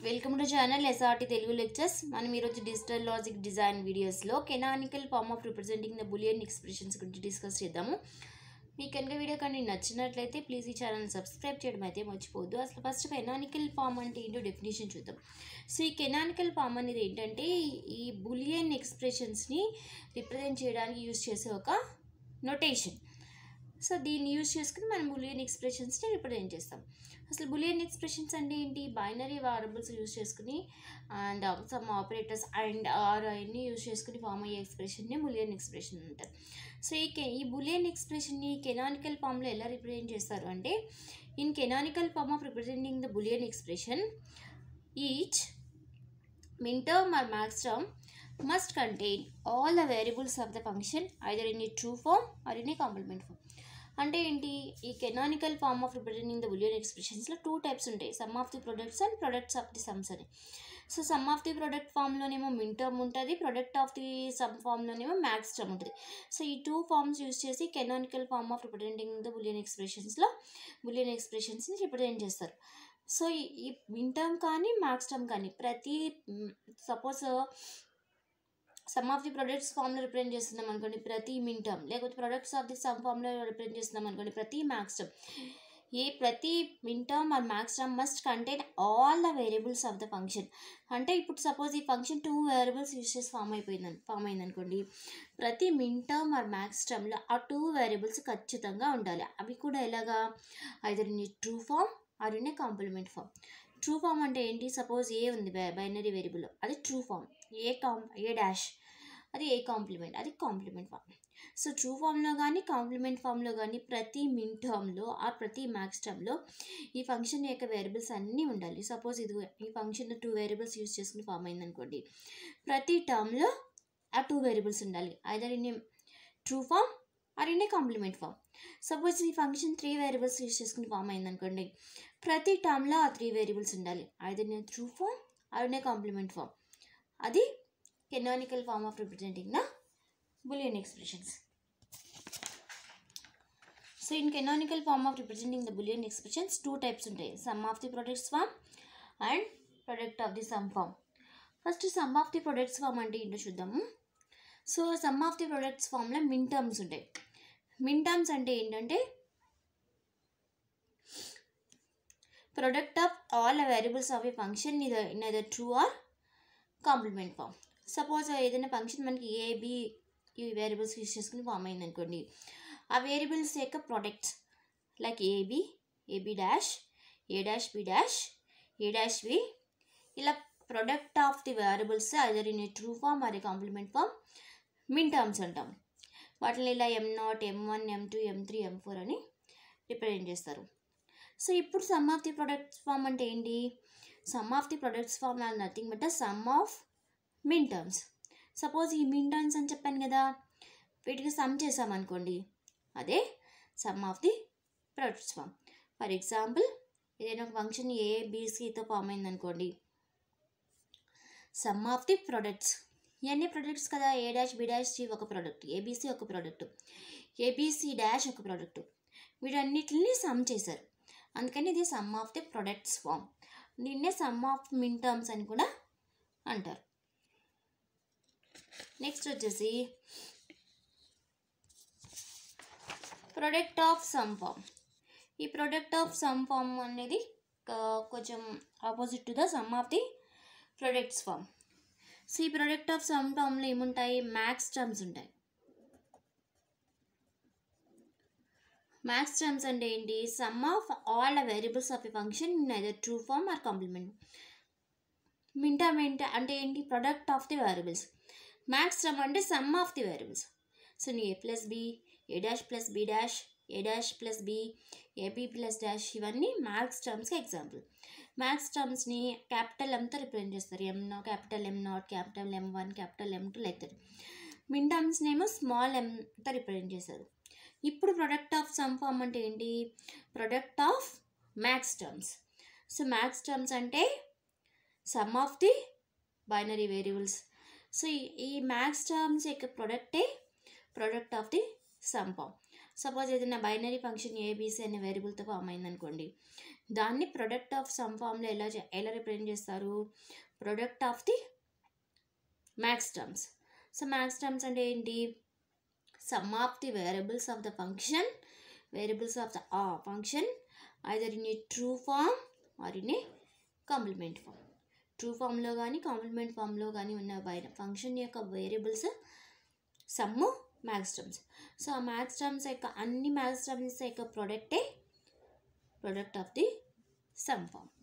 welcome to channel SRT Telugu lectures మనం ఈరోజు digital logic design వీడియోస్లో canonical form of representing the bullion expressions గురించి discuss చేద్దాము మీకు కనుక వీడియో కానీ నచ్చినట్లయితే ప్లీజ్ ఈ ఛానల్ సబ్స్క్రైబ్ చేయడం అయితే మర్చిపోవద్దు అసలు ఫస్ట్ కెనానికల్ ఫామ్ అంటే ఏంటో డెఫినేషన్ చూద్దాం సో ఈ కెనానికల్ ఫామ్ అనేది ఏంటంటే ఈ బులియన్ ఎక్స్ప్రెషన్స్ని రిప్రజెంట్ చేయడానికి యూజ్ చేసే ఒక నొటేషన్ సో దీన్ని యూజ్ చేసుకుని మనం బులియన్ ఎక్స్ప్రెషన్స్ని రిప్రజెంట్ చేస్తాం అసలు బులియన్ ఎక్స్ప్రెషన్స్ అంటే ఏంటి బైనరీ వారబుల్స్ యూజ్ చేసుకుని and some operators and or అన్ని యూజ్ చేసుకుని ఫామ్ అయ్యే ఎక్స్ప్రెషన్ని బులియన్ ఎక్స్ప్రెషన్ అంటారు సో ఈ కె ఈ బులియన్ ఎక్స్ప్రెషన్ని కెనానికల్ ఫామ్లో ఎలా రిప్రజెంట్ చేస్తారు అంటే in canonical form of representing the Boolean expression each minterm or max term must contain all the variables of the function either in a true form or in a complement form అంటే ఏంటి ఈ canonical form of representing the boolean ఎక్స్ప్రెషన్స్లో two types ఉంటాయి sum of the products and products of the sums అని so sum of the product ఫామ్లోనేమో min term ఉంటుంది product of the sum ఫామ్లోనేమో max term ఉంటుంది సో ఈ two forms use చేసి canonical form of representing the boolean ఎక్స్ప్రెషన్స్లో boolean ఎక్స్ప్రెషన్స్ని represent చేస్తారు సో ఈ- ఈ మిన్ టర్మ్ కానీ మ్యాక్స్ టర్మ్ కానీ ప్రతి suppose some of the products ఫామ్లో రిప్రజెంట్ చేస్తున్నాం అనుకోండి ప్రతి మిన్ టర్మ్ లేకపోతే ప్రొడక్ట్స్ ఆఫ్ ది సమ్ ఫామ్లో రిప్రజెంట్ చేస్తున్నాం అనుకోండి ప్రతి మ్యాక్స్ టర్మ్ ఏ ప్రతి min term or max term must contain all the variables of the function అంటే ఇప్పుడు సపోజ్ ఈ ఫంక్షన్ టూ వేరియబుల్స్ యూస్ చేసి ఫామ్ అయిపోయిందని ఫామ్ అయిందనుకోండి ప్రతి మిన్ టర్మ్ ఆర్ మ్యాక్స్ టర్మ్లో ఆ టూ వేరియబుల్స్ ఖచ్చితంగా ఉండాలి అవి కూడా ఎలాగా either in true form or in a complement form true form అంటే ఏంటి సపోజ్ ఏ ఉంది బైనరీ వేరియబుల్ అది ట్రూ ఫామ్ ఏ కాం ఏ డాష్ అది ఏ కాంప్లిమెంట్ అది కాంప్లిమెంట్ ఫామ్ సో ట్రూ ఫామ్లో కానీ కాంప్లిమెంట్ ఫామ్లో కానీ ప్రతి మిన్ టర్మ్లో ఆ ప్రతి మ్యాక్స్ టర్మ్లో ఈ ఫంక్షన్ యొక్క వేరియబుల్స్ అన్నీ ఉండాలి సపోజ్ ఇది ఈ ఫంక్షన్ టూ వేరియబుల్స్ యూస్ చేసుకుని ఫామ్ అయిందనుకోండి ప్రతి టర్మ్లో ఆ టూ వేరియబుల్స్ ఉండాలి either in a true form or in a complement form suppose ఈ ఫంక్షన్ త్రీ వేరియబుల్స్ యూస్ చేసుకుని ఫామ్ అయిందనుకోండి ప్రతి టర్మ్లో ఆ త్రీ వేరియబుల్స్ ఉండాలి either in true form or in a complement form అది canonical form of representing the bullion expressions so in canonical form of representing the bullion expressions two types ఉంటాయి sum of the products form and product of the sum form first sum of the products form అంటే ఏంటో చూద్దాము so sum of the products ఫామ్లో min terms ఉంటాయి min terms అంటే ఏంటంటే product of all variables of a function ఇది in true or complement form suppose ఏదైనా function మనకి ఏ బి ఈ వేరియబుల్స్ యూస్ చేసుకుని ఫామ్ అయింది అనుకోండి ఆ వేరియబుల్స్ యొక్క products like A B A B dash A dash B dash A dash B ఇలా product of the variables either in a true form or a complement form min terms అంటాం వాటిని ఇలా M naught M one M two M three M four అని represent చేస్తారు so ఇప్పుడు sum of the products form అంటే ఏంటి sum of the products form are nothing but the sum of min terms suppose ఈ min terms అని చెప్పాను కదా వీటికి సమ్ చేసామనుకోండి అదే sum of the products form for example ఏదైనా ఒక ఫంక్షన్ ఏ బీసీతో ఫామ్ అయిందనుకోండి సమ్ ఆఫ్ ది ప్రొడక్ట్స్ ఇవన్నీ ప్రొడక్ట్స్ కదా A dash B dash C ఒక ప్రోడక్ట్ ఏబీసీ ఒక ప్రోడక్ట్ ఏబీసీ డాష్ ఒక ప్రోడక్ట్ వీటన్నిటిని సమ్ చేశారు అందుకని ఇది sum of the products form దీన్నే సమ్ ఆఫ్ మిన్ టర్మ్స్ అని కూడా అంటారు నెక్స్ట్ వచ్చేసి ప్రొడక్ట్ ఆఫ్ సమ్ ఫామ్ ఈ ప్రొడక్ట్ ఆఫ్ సమ్ ఫామ్ అనేది ఆ, కొంచెం opposite to the sum of the products form so ఈ ప్రొడక్ట్ ఆఫ్ సమ్ ఫామ్లో ఏముంటాయి మ్యాక్స్ టర్మ్స్ ఉంటాయి మ్యాక్స్ టర్మ్స్ అంటే ఏంటి sum of all the variables of a function in either true form or complement min term ఏంటి అంటే ఏంటి product of the variables max term అంటే sum of the variables so నీ A plus B A dash plus B dash A dash plus B A B plus dash ఇవన్నీ max టర్మ్స్కి example max టర్మ్స్ని capital ఎంతో represent చేస్తారు M no capital M not capital M one capital M two like that min టర్మ్స్ని ఏమో small ఎంతో represent చేస్తారు ఇప్పుడు ప్రొడక్ట్ ఆఫ్ సమ్ ఫామ్ అంటే ఏంటి product of max terms so max terms అంటే sum of the binary variables so ఈ max terms యొక్క ప్రొడక్టే product of the sum form suppose ఏదైనా బైనరీ ఫంక్షన్ ఏబీసీ అనే వేరియబుల్తో ఫామ్ అయిందనుకోండి దాన్ని ప్రొడక్ట్ ఆఫ్ సమ్ ఫామ్లో ఎలా చే- ఎలా రిప్రజెంట్ చేస్తారు product of the max terms so max terms అంటే ఏంటి sum of the variables of the function variables of the function either in a true form or in a complement form true ఫామ్లో కానీ complement ఫామ్లో కానీ ఉన్న బయట function యొక్క variables sum max terms so ఆ మ్యాక్స్ టర్మ్స్ యొక్క అన్ని మ్యాక్స్ టర్మ్స్ యొక్క ప్రొడక్టే product of the sum form